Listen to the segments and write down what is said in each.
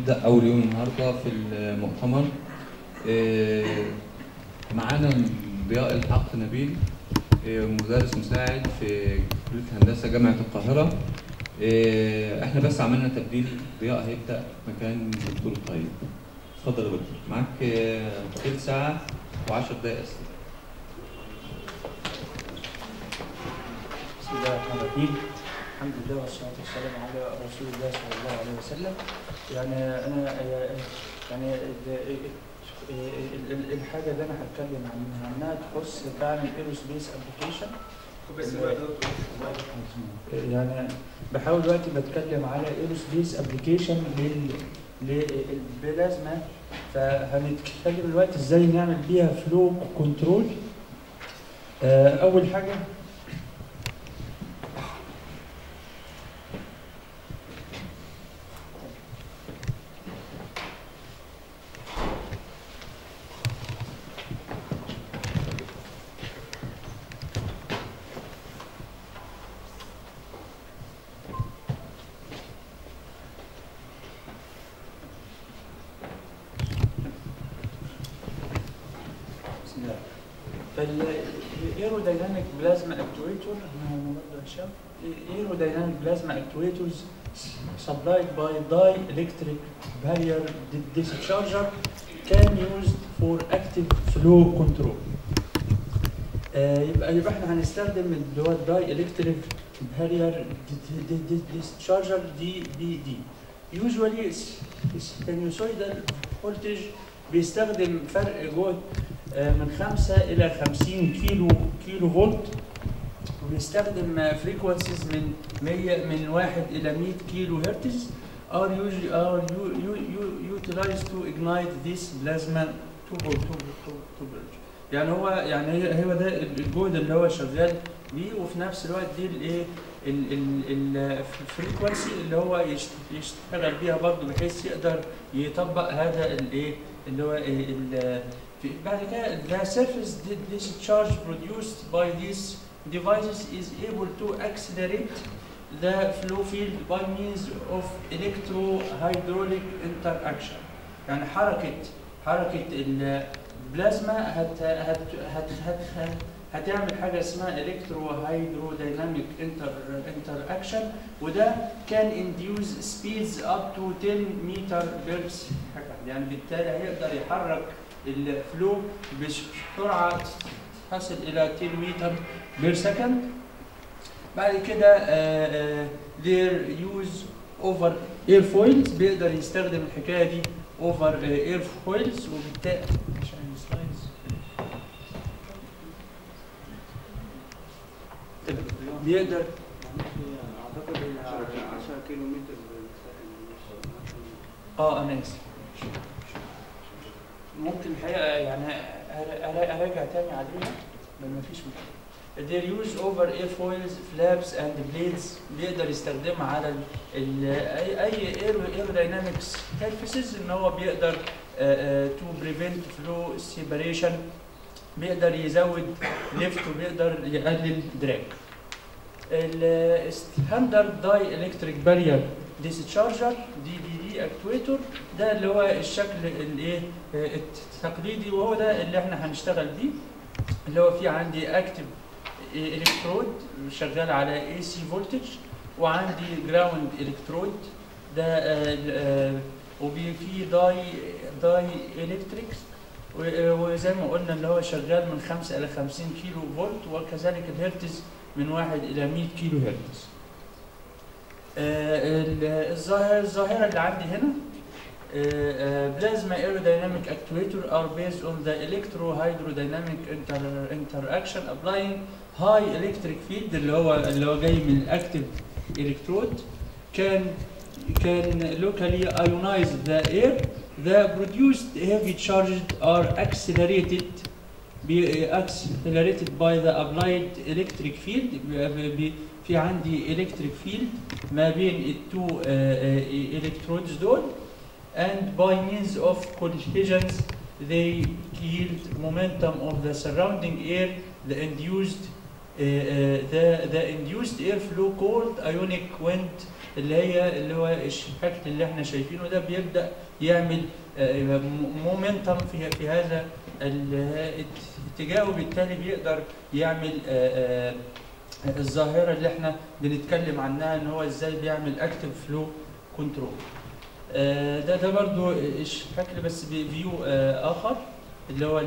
هنبدأ أول يوم النهاردة في المؤتمر آه، معانا ضياء الحق نبيل آه، مدرس مساعد في كلية هندسة جامعة القاهرة آه، احنا بس عملنا تبديل ضياء هيبدأ مكان الدكتور الطيب اتفضل يا دكتور معاك آه، تلت ساعة و10 دقايق أسئلة بسم الله الرحمن الرحيم الحمد لله والصلاة والسلام على رسول الله صلى الله عليه وسلم يعني أنا يعني ال- ال- ال- الحاجة اللي أنا هتكلم عنها عنها تخص فعلا الايروسبيس ابلكيشن يعني بحاول دلوقتي بتكلم على ايروسبيس ابلكيشن لل للبلازما فهنتكلم دلوقتي ازاي نعمل بيها فلو كنترول اول حاجه بسم الله فالايرودايناميك بلازما اكتويتور aerodynamic plasma actuators supplied by dielectric barrier di- discharger can used for active flow control. آه، يبقى يبقى احنا هنستخدم اللي هو الداي الكتريك بارير ديسشارجر دي بي دي يوجوالي سينوسويدال فولتج بيستخدم فرق جهد آه، من 5 الى 50 كيلو كيلو فولت وبيستخدم فريكونسيز من 100 من 1 الى 100 كيلو هرتز are usually are u- u- u- utilized to ignite this plasma to to to to bridge. يعني هو يعني هي- هو ده الجهد اللي هو شغال بيه وفي نفس الوقت دي الايه الفريكونسي اللي هو يشت- يشتغل بيها برضه بحيث يقدر يطبق هذا الايه اللي هو إيه ال- في بعد كده the surface di- discharge produced by these devices is able to accelerate the flow field by means of electrohydraulic interaction يعني حركة حركة البلازما هت هت هت هت هت هتعمل حاجة اسمها electrohydrodynamic inter interaction وده can induce speeds up to 10 meter per second يعني بالتالي هيقدر يحرك الفلو بسرعة تصل إلى 10 متر بير سكند بعد كده آه، آه، their use over airfoils بيقدر يستخدم الحكايه دي over آه، airfoils وبالتالي عشان السلايدز بيقدر اعتقد ان 10 كيلو متر اه انا اسف ممكن الحقيقه يعني أرا- أرا- اراجع تاني عليها بل ما فيش مشكله their use over airfoils, flaps and blades بيقدر يستخدمها على ال ال اي اي aerodynamics surfaces ان هو بيقدر آه، آه، to prevent flow separation بيقدر يزود ليفت وبيقدر يقلل دراج الستاندرد داي الكتريك بارير ديسشارجر دي دي دي اكتويتور ده اللي هو الشكل الايه آه، التقليدي وهو ده اللي احنا هنشتغل بيه اللي هو فيه عندي اكتف الكترود شغال على اي سي فولتج وعندي جراوند الكترود ده آه، آه، وفي في داي داي الكتريكس وزي ما قلنا اللي هو شغال من 5 الى 50 كيلو فولت وكذلك الهرتز من 1 الى 100 كيلو هرتز. آه، ال- الظاهره الظاهره اللي عندي هنا بلازما aerodynamic actuator are based on the electrohydrodynamic inter interaction applying high electric field اللي هو اللي هو جاي من الاكتف الكترود can can locally ionize the air the produced heavy charges are accelerated be accelerated by the applied electric field ب- ب- في عندي electric field ما بين التو electrodes دول and by means of collisions they yield momentum of the surrounding air the induced uh, uh, the, the induced airflow called ionic wind اللي هي اللي هو الشكل اللي احنا شايفينه ده بيبدا يعمل مومنتم في في هذا الاتجاه وبالتالي بيقدر يعمل آه، آه، الظاهره اللي احنا بنتكلم عنها ان هو ازاي بيعمل اكتف فلو كنترول ده ده برضو الشكل بس بفيو اخر اللي هو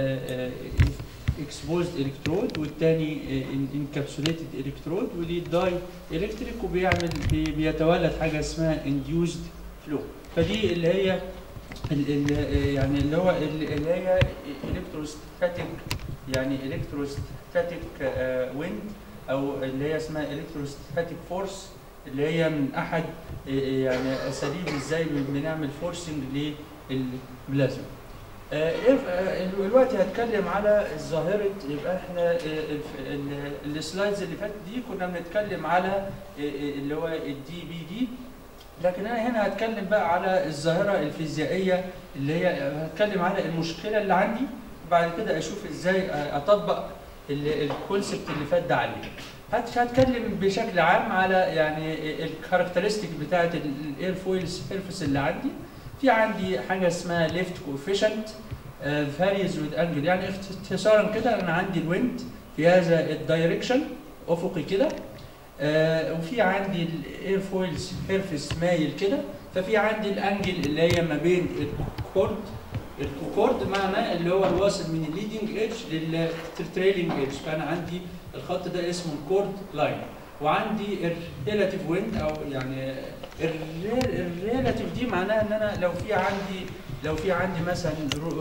اكسبوزد الكترود والتاني انكابسوليتد الكترود ودي داي الكتريك وبيعمل بي- بيتولد حاجه اسمها انديوزد فلو فدي اللي هي ال- ال- يعني اللي هو ال- اللي هي الكتروستاتيك يعني الكتروستاتيك ويند او اللي هي اسمها الكتروستاتيك فورس اللي هي من احد آه، يعني اساليب ازاي بنعمل فورسنج للبلازما آه، إيه- آه، دلوقتي هتكلم على ظاهرة يبقى احنا آه، ال- ال- السلايدز اللي فاتت دي كنا بنتكلم على آه، آه، اللي هو الدي بي دي لكن انا هنا هتكلم بقى على الظاهرة الفيزيائية اللي هي هتكلم على المشكلة اللي عندي وبعد كده اشوف ازاي آه، اطبق الكونسبت اللي فات ده عليه. هت- هتكلم بشكل عام على يعني الكاركترستيك بتاعت الاير فويل سيرفيس اللي عندي في عندي حاجه اسمها ليفت كوفيشنت فاريز وذ انجل يعني اختصارا كده انا عندي الويند في هذا الدايركشن افقي كده آه، وفي عندي الاير فويل سيرفيس مايل كده ففي عندي الانجل اللي هي ما بين الكورد الكورد معناه اللي هو الواصل من الليدنج ايدج للتريلينج ايدج فانا عندي الخط ده اسمه الكورد لاين وعندي الريلاتيف ويند او يعني الريلاتيف دي معناها ان انا لو في عندي لو في عندي مثلا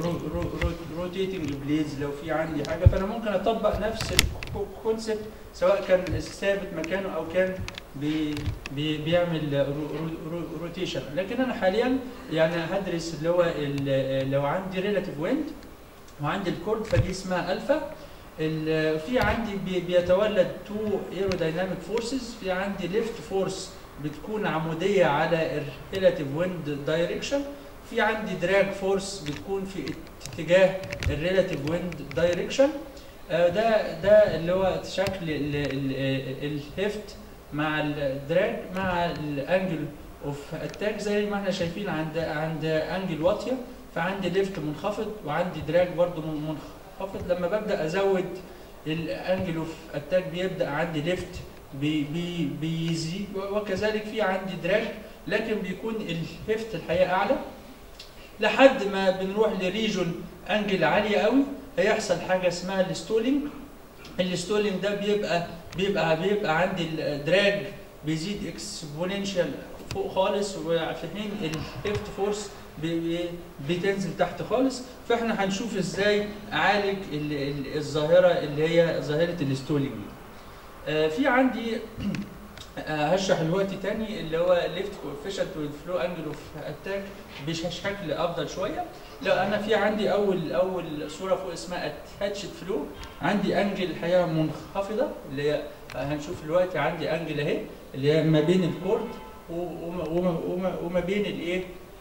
روتيتنج بليز لو في عندي حاجه فانا ممكن اطبق نفس الكونسبت سواء كان ثابت مكانه او كان بي بي بيعمل روتيشن لكن انا حاليا يعني هدرس اللي هو ال- لو عندي ريلاتيف ويند وعندي الكورد فدي اسمها الفا ال- في عندي بي- بيتولد تو ايرودايناميك فورسز في عندي ليفت فورس بتكون عموديه على الريلاتيف ويند دايركشن في عندي دراج فورس بتكون في اتجاه الريلاتيف ويند دايركشن ده ده اللي هو شكل ال- ال- الهيفت مع الدراج مع الانجل اوف اتاك زي ما احنا شايفين عند عند انجل واطيه فعندي ليفت منخفض وعندي دراج برضو منخفض لما ببدا ازود الانجل اوف اتاك بيبدا عندي ليفت بي بي بيزيد وكذلك في عندي دراج لكن بيكون الهيفت الحقيقه اعلى لحد ما بنروح لريجون انجل عاليه قوي هيحصل حاجه اسمها الستولينج الستولينج ده بيبقى بيبقى بيبقى عندي الدراج بيزيد اكسبوننشال فوق خالص وفي حين الهيفت فورس بي- بي- بتنزل تحت خالص فاحنا هنشوف ازاي اعالج ال- ال- الظاهره اللي هي ظاهره الستولينج دي. آه، في عندي آه، هشرح دلوقتي تاني اللي هو ليفت كوفيشنت والفلو انجل اوف اتاك بشكل افضل شويه لو انا في عندي اول اول صوره فوق اسمها اتاتشد فلو عندي انجل الحقيقه منخفضه اللي هي هنشوف دلوقتي عندي انجل اهي اللي هي ما بين الكورد و- وما, وما, وما, وما بين الايه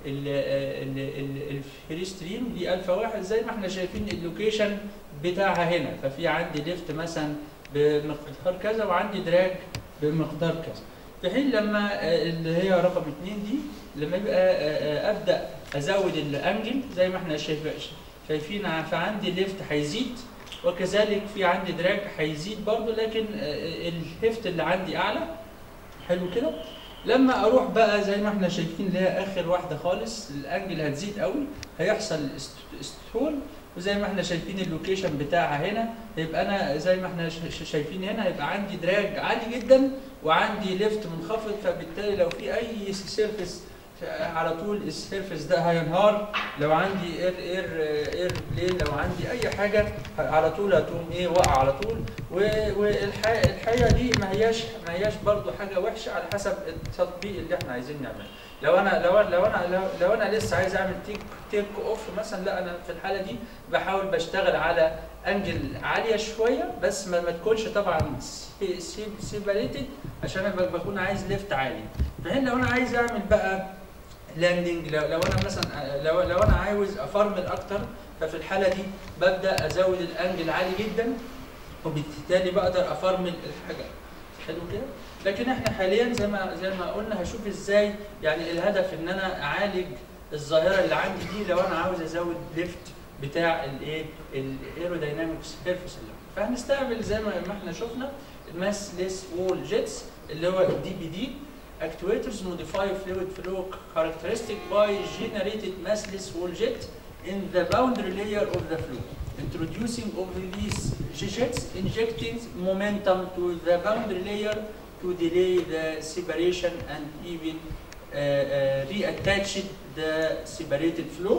الفري ستريم دي الفا واحد زي ما احنا شايفين اللوكيشن بتاعها هنا ففي عندي ليفت مثلا بمقدار كذا وعندي دراج بمقدار كذا في حين لما آه، اللي هي رقم اتنين دي لما يبقى آه، آه، ابدا ازود الانجل زي ما احنا شايف- شايفين ع- فعندي ليفت هيزيد وكذلك في عندي دراج هيزيد برضو لكن آه، الهيفت اللي عندي اعلى حلو كده لما اروح بقى زي ما احنا شايفين اللي هي اخر واحده خالص الانجل هتزيد قوي هيحصل است- ستول وزي ما احنا شايفين اللوكيشن بتاعها هنا يبقى انا زي ما احنا ش- ش- شايفين هنا يبقى عندي دراج عالي جدا وعندي ليفت منخفض فبالتالي لو في اي سيرفيس على طول السيرفيس ده هينهار لو عندي اير اير اير بلين لو عندي اي حاجه على طول هتقوم ايه واقع على طول والحقيقه دي ما هياش ما هياش برضو حاجه وحشه على حسب التطبيق اللي احنا عايزين نعمله لو انا لو أنا- لو انا لو, لو انا لسه عايز اعمل تيك تيك اوف مثلا لا انا في الحاله دي بحاول بشتغل على انجل عاليه شويه بس ما, ما تكونش طبعا سيبريتد عشان انا بكون عايز ليفت عالي في حين لو انا عايز اعمل بقى لاندنج لو, لو انا مثلا لو, لو انا عاوز افرمل اكتر ففي الحاله دي ببدا ازود الانجل عالي جدا وبالتالي بقدر افرمل الحاجه حلو كده لكن احنا حاليا زي ما زي ما قلنا هشوف ازاي يعني الهدف ان انا اعالج الظاهره اللي عندي دي لو انا عاوز ازود ليفت بتاع الايه الايروداينامكس سيرفيس اللي عندي. فهنستعمل زي ما ما احنا شفنا الماسلس وول جيتس اللي هو الدي بي دي actuators modify fluid flow characteristic by generated massless wall jet in the boundary layer of the fluid introducing over these jets injecting momentum to the boundary layer to delay the separation and even uh, uh, reattach the separated flow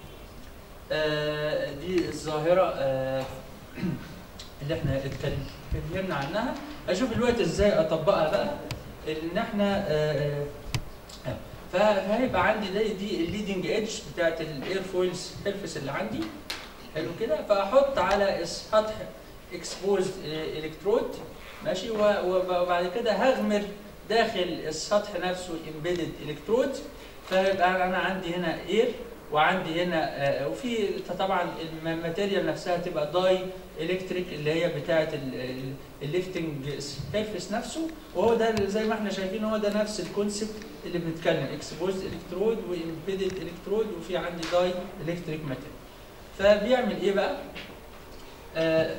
آه، دي الظاهرة آه، اللي احنا اتكلمنا عنها اشوف الوقت ازاي اطبقها بقى ان احنا آه، آه، فهيبقى عندي دي, دي الليدنج ايدج بتاعت الاير فويل سيرفيس اللي عندي حلو كده فاحط على السطح اكسبوزد الكترود ماشي و- و- وبعد كده هغمر داخل السطح نفسه امبيدد الكترود فيبقى انا عندي هنا اير وعندي هنا آه، وفي طبعا الماتيريال نفسها تبقى داي الكتريك اللي هي بتاعه الليفتنج سيرفيس نفسه وهو ده اللي زي ما احنا شايفين هو ده نفس الكونسبت اللي بنتكلم اكسبوز الكترود وامبيدد الكترود وفي عندي داي الكتريك ماتيريال فبيعمل ايه بقى؟ آه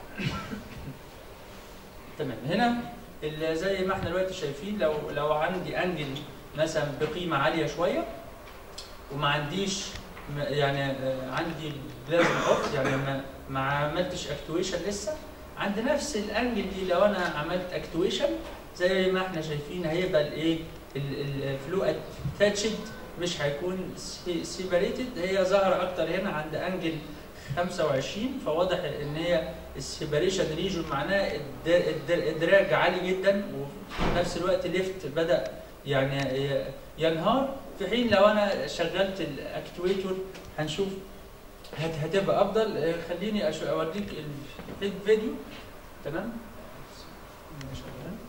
تمام هنا اللي زي ما احنا دلوقتي شايفين لو لو عندي انجل مثلا بقيمه عاليه شويه وما عنديش م- يعني آه، عندي لازم اوف يعني ما ما عملتش اكتويشن لسه عند نفس الانجل دي لو انا عملت اكتويشن زي ما احنا شايفين هيبقى الايه الفلو اتاتشد مش هيكون سيبريتد هي ظاهره اكتر هنا عند انجل 25 فواضح ان هي السيبريشن ريجون معناه الد- الد- الدراج عالي جدا وفي نفس الوقت ليفت بدا يعني ي- ينهار في حين لو انا شغلت الاكتويتور هنشوف هت هتبقى افضل آه، خليني أش- اوريك الفيديو تمام شغال.